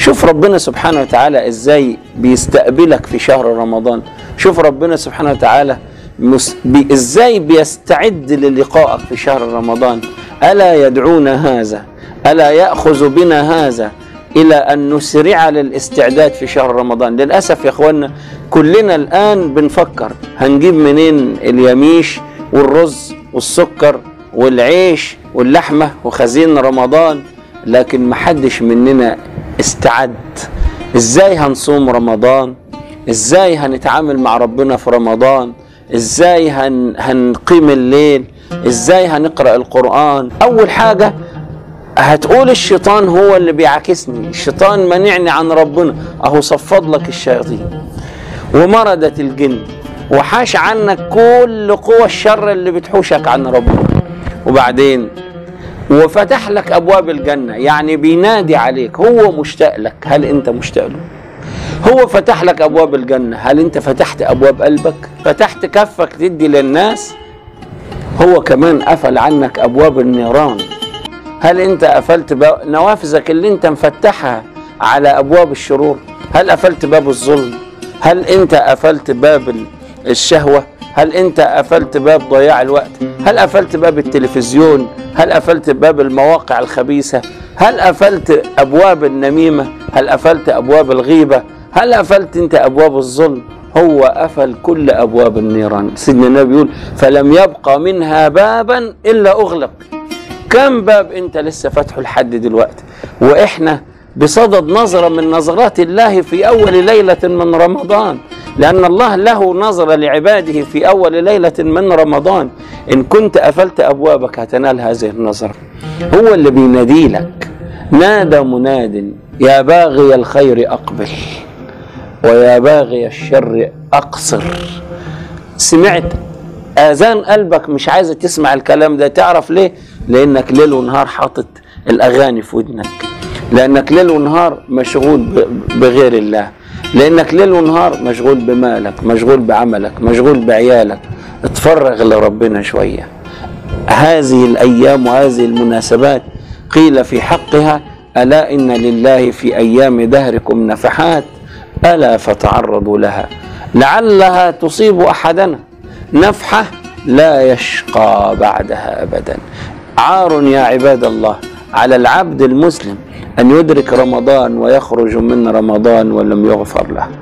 شوف ربنا سبحانه وتعالى ازاي بيستقبلك في شهر رمضان شوف ربنا سبحانه وتعالى مس... بي... ازاي بيستعد للقائك في شهر رمضان الا يدعون هذا الا ياخذ بنا هذا الى ان نسرع للاستعداد في شهر رمضان للاسف يا اخوانا كلنا الان بنفكر هنجيب منين اليميش والرز والسكر والعيش واللحمه وخزين رمضان لكن محدش مننا استعد ازاي هنصوم رمضان ازاي هنتعامل مع ربنا في رمضان ازاي هن هنقيم الليل ازاي هنقرا القران اول حاجه هتقول الشيطان هو اللي بيعاكسني الشيطان منعني عن ربنا اهو صفد لك الشياطين ومردت الجن وحاش عنك كل قوى الشر اللي بتحوشك عن ربنا وبعدين وفتح لك ابواب الجنه يعني بينادي عليك هو مشتاق لك هل انت مشتاق له هو فتح لك ابواب الجنه هل انت فتحت ابواب قلبك فتحت كفك تدي للناس هو كمان قفل عنك ابواب النيران هل انت قفلت باب نوافذك اللي انت مفتحها على ابواب الشرور هل قفلت باب الظلم هل انت قفلت باب الشهوه هل انت قفلت باب ضياع الوقت هل قفلت باب التلفزيون هل قفلت باب المواقع الخبيثه هل قفلت ابواب النميمه هل قفلت ابواب الغيبه هل قفلت انت ابواب الظلم هو قفل كل ابواب النيران سيدنا النبي يقول فلم يبقى منها بابا الا اغلق كم باب انت لسه فاتحه لحد دلوقتي واحنا بصدد نظره من نظرات الله في اول ليله من رمضان لان الله له نظره لعباده في اول ليله من رمضان ان كنت قفلت ابوابك هتنال هذه النظره هو اللي بينادي لك نادى مناد يا باغي الخير اقبل ويا باغي الشر اقصر سمعت اذان قلبك مش عايزه تسمع الكلام ده تعرف ليه لانك ليل ونهار حاطط الاغاني في ودنك لانك ليل ونهار مشغول بغير الله لانك ليل ونهار مشغول بمالك مشغول بعملك مشغول بعيالك اتفرغ لربنا شويه هذه الايام وهذه المناسبات قيل في حقها الا ان لله في ايام دهركم نفحات الا فتعرضوا لها لعلها تصيب احدنا نفحه لا يشقى بعدها ابدا عار يا عباد الله على العبد المسلم ان يدرك رمضان ويخرج من رمضان ولم يغفر له